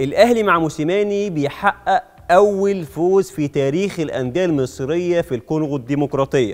الاهلي مع موسيماني بيحقق اول فوز في تاريخ الانديه المصريه في الكونغو الديمقراطيه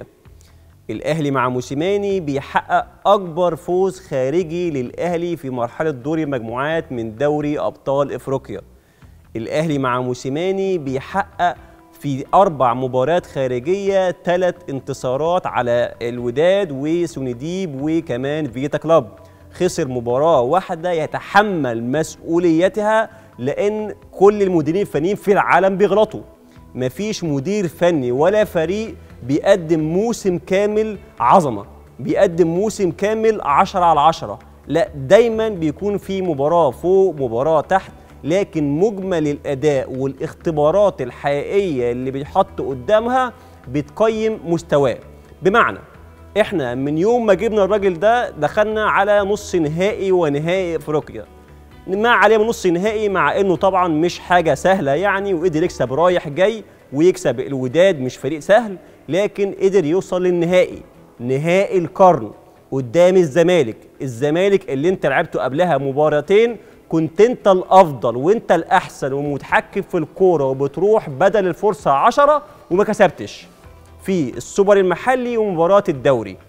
الاهلي مع موسيماني بيحقق اكبر فوز خارجي للاهلي في مرحله دور المجموعات من دوري ابطال افريقيا الاهلي مع موسيماني بيحقق في اربع مباريات خارجيه ثلاث انتصارات على الوداد وسونديب وكمان فيتا كلاب خسر مباراه واحده يتحمل مسؤوليتها لان كل المديرين الفنيين في العالم بيغلطوا مفيش مدير فني ولا فريق بيقدم موسم كامل عظمه بيقدم موسم كامل 10 على 10 لا دايما بيكون في مباراه فوق مباراه تحت لكن مجمل الاداء والاختبارات الحقيقيه اللي بيحط قدامها بتقيم مستواه بمعنى احنا من يوم ما جبنا الراجل ده دخلنا على نص نهائي ونهائي افريقيا ما عليه من نص نهائي مع انه طبعا مش حاجه سهله يعني وقدر يكسب رايح جاي ويكسب الوداد مش فريق سهل لكن قدر يوصل للنهائي نهائي القرن قدام الزمالك الزمالك اللي انت لعبته قبلها مباراتين كنت انت الافضل وانت الاحسن ومتحكم في الكوره وبتروح بدل الفرصه عشرة وما كسبتش في السوبر المحلي ومباراه الدوري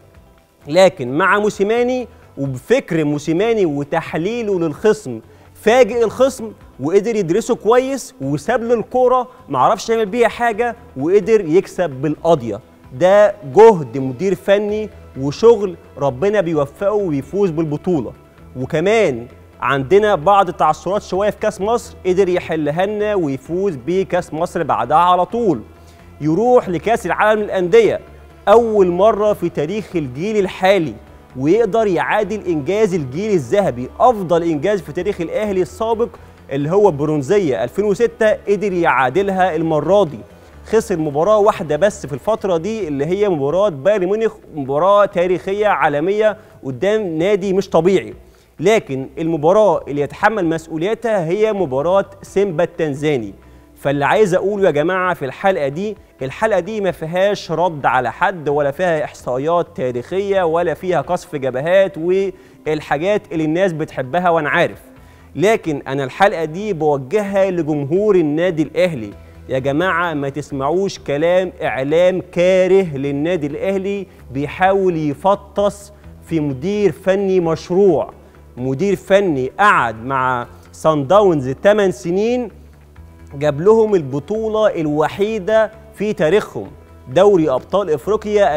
لكن مع موسيماني وبفكر موسيماني وتحليله للخصم فاجئ الخصم وقدر يدرسه كويس وساب له الكوره ما عرفش يعمل بيها حاجه وقدر يكسب بالقضيه ده جهد مدير فني وشغل ربنا بيوفقه ويفوز بالبطوله وكمان عندنا بعض التعثرات شويه في كاس مصر قدر يحلها لنا ويفوز بكاس مصر بعدها على طول يروح لكاس العالم للانديه اول مره في تاريخ الجيل الحالي ويقدر يعادل انجاز الجيل الذهبي افضل انجاز في تاريخ الاهلي السابق اللي هو برونزيه 2006 قدر يعادلها المره دي خسر مباراه واحده بس في الفتره دي اللي هي مباراه بايرن ميونخ مباراه تاريخيه عالميه قدام نادي مش طبيعي لكن المباراه اللي يتحمل مسؤوليتها هي مباراه سيمبا التنزاني فاللي عايز اقوله يا جماعه في الحلقه دي الحلقه دي ما فيهاش رد على حد ولا فيها احصائيات تاريخيه ولا فيها قصف جبهات والحاجات اللي الناس بتحبها وانا عارف لكن انا الحلقه دي بوجهها لجمهور النادي الاهلي يا جماعه ما تسمعوش كلام اعلام كاره للنادي الاهلي بيحاول يفطس في مدير فني مشروع مدير فني قعد مع سان داونز 8 سنين جاب لهم البطولة الوحيدة في تاريخهم دوري أبطال إفريقيا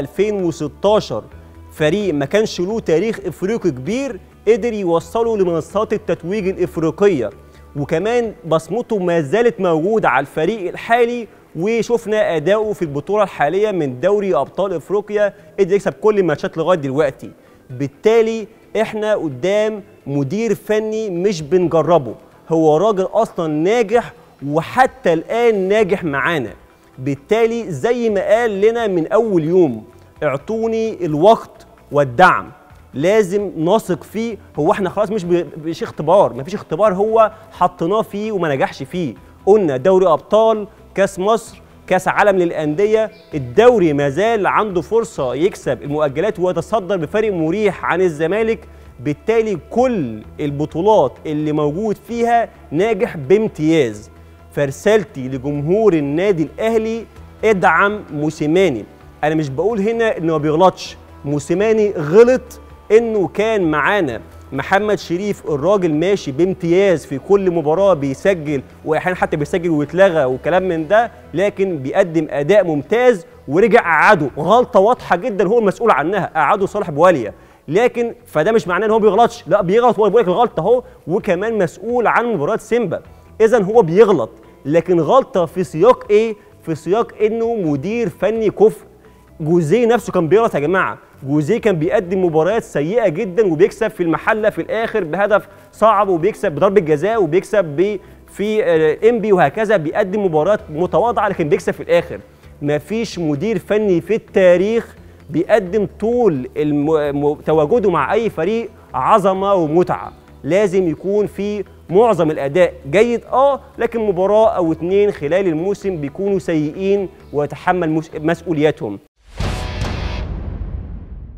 2016 فريق ما كانش له تاريخ إفريقي كبير قدر يوصله لمنصات التتويج الإفريقية وكمان بصمته ما زالت موجودة على الفريق الحالي وشفنا أداؤه في البطولة الحالية من دوري أبطال إفريقيا قدر يكسب كل الماتشات لغاية دلوقتي بالتالي احنا قدام مدير فني مش بنجربه هو راجل اصلا ناجح وحتى الآن ناجح معانا بالتالي زي ما قال لنا من أول يوم اعطوني الوقت والدعم لازم نثق فيه هو احنا خلاص مش مش اختبار مفيش اختبار هو حطيناه فيه وما نجحش فيه قلنا دوري ابطال كاس مصر كاس عالم للانديه الدوري ما زال عنده فرصه يكسب المؤجلات ويتصدر بفرق مريح عن الزمالك بالتالي كل البطولات اللي موجود فيها ناجح بامتياز فرسالتي لجمهور النادي الاهلي ادعم موسيماني انا مش بقول هنا انه ما بيغلطش موسيماني غلط انه كان معانا محمد شريف الراجل ماشي بامتياز في كل مباراه بيسجل واحيانا حتى بيسجل ويتلغى وكلام من ده لكن بيقدم اداء ممتاز ورجع قعده غلطه واضحه جدا هو المسؤول عنها قعده صالح بواليا لكن فده مش معناه ان هو بيغلطش لا بيغلط هو بيقول لك الغلطه اهو وكمان مسؤول عن مباراه سيمبا اذا هو بيغلط لكن غلطه في سياق ايه في سياق انه مدير فني كفء جوزيه نفسه كان بيغلط يا جماعه جوزيه كان بيقدم مباريات سيئه جدا وبيكسب في المحله في الاخر بهدف صعب وبيكسب بضربه جزاء وبيكسب ب في انبي وهكذا بيقدم مباريات متواضعه لكن بيكسب في الاخر مفيش مدير فني في التاريخ بيقدم طول الم... تواجده مع اي فريق عظمه ومتعه لازم يكون في معظم الاداء جيد اه لكن مباراه او اتنين خلال الموسم بيكونوا سيئين ويتحمل مس... مسؤولياتهم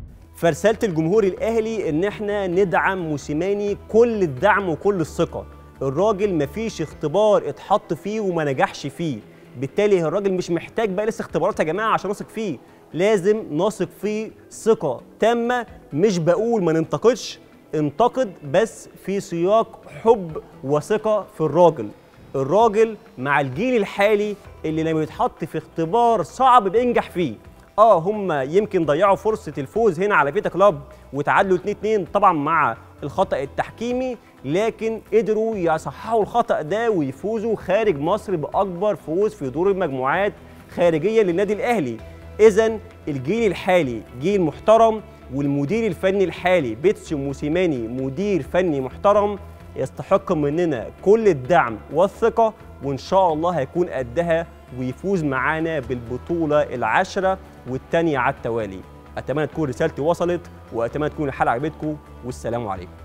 فرساله الجمهور الاهلي ان احنا ندعم موسيماني كل الدعم وكل الثقه الراجل مفيش اختبار اتحط فيه وما نجحش فيه بالتالي الراجل مش محتاج بقى لسه اختبارات يا جماعه عشان نثق فيه لازم نثق فيه ثقه تامه مش بقول ما ننتقدش انتقد بس في سياق حب وثقه في الراجل الراجل مع الجيل الحالي اللي لما يتحط في اختبار صعب بينجح فيه اه هم يمكن ضيعوا فرصه الفوز هنا على فيتا كلاب وتعادلوا 2 2 طبعا مع الخطا التحكيمي لكن قدروا يصححوا الخطا ده ويفوزوا خارج مصر باكبر فوز في دور المجموعات خارجيا للنادي الاهلي اذا الجيل الحالي جيل محترم والمدير الفني الحالي بيتسو موسيماني مدير فني محترم يستحق مننا كل الدعم والثقة وإن شاء الله هيكون قدها ويفوز معانا بالبطولة العاشرة والتانية على التوالي أتمنى تكون رسالتي وصلت وأتمنى تكون الحلقة عجبتكم والسلام عليكم